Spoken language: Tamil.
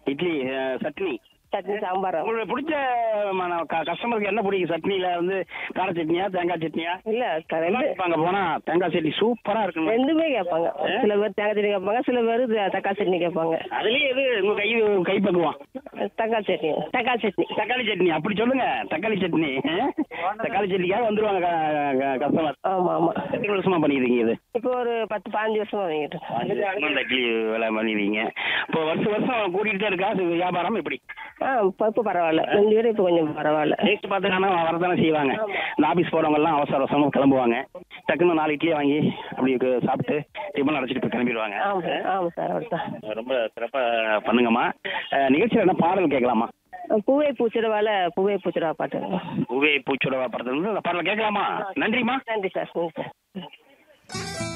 இட்லி அஹ், சட்னி சட்னி சாம்பார் உங்களுக்கு பிடிச்ச ம- க- கஸ்டமருக்கு என்ன பிடிக்கும் சட்னியில வந்து கார சட்னியா தேங்காய் சட்னியா இல்ல க- ரெண்டு அங்க போனா தேங்காய் சட்னி சூப்பரா இருக்கும் ரெண்டுமே கேட்பாங்க சில பேர் தேங்காய் சட்னி கேட்பாங்க சில பேர் த- தக்காளி சட்னி கேட்பாங்க அதுலயே எது உங்க கை கை பக்குவம் தக்காளி சட்னி தக்காளி சட்னி தக்காளி சட்னி அப்படி சொல்லுங்க தக்காளி சட்னி அஹ்? தக்காளி சட்னிக்காக வந்துருவாங்க கஸ்டமர் ஆமா ஆமா எத்தனை வருஷமா பண்ணிருக்கீங்க இது இப்போ ஒரு பத்து பதினஞ்சு வருஷமா வாங்கிட்டு இருக்கேன். இந்த இட்லி வேலை பண்ணிருக்கீங்க இப்போ வருஷம் வருஷம் கூட்டிகிட்டே இருக்கா இது வியாபாரம் எப்படி ஆ இப்போ இப்போ பரவாயில்ல ரெண்டு பேரும் இப்போ கொஞ்சம் பரவாயில்ல டேஸ்ட் பார்த்துக்கான வரதானே செய்வாங்க இந்த ஆஃபீஸ் போகிறவங்க எல்லாம் அவசர அவசரமா கிளம்புவாங்க டக்குன்னு நாலு இட்லியை வாங்கி அப்படி கு- சாப்பிட்டு டிஃபன் அடைச்சிட்டு போய் கிளம்பிடுவாங்க ஆமாம் சார் ஆமாம் சார் அப்படித்தான் ரொம்ப சிறப்பாக பண்ணுங்கம்மா அஹ், நிகழ்ச்சியில் என்ன பாடல் கேட்கலாமா பூவே பூச்சிடவால பூவே பூச்சிடவா பாட்டு உவே பூச்சோட படத்துல இருந்து அந்த பாடலை கேட்கலாமா நன்றிம்மா நன்றி சார் நன்றி சார்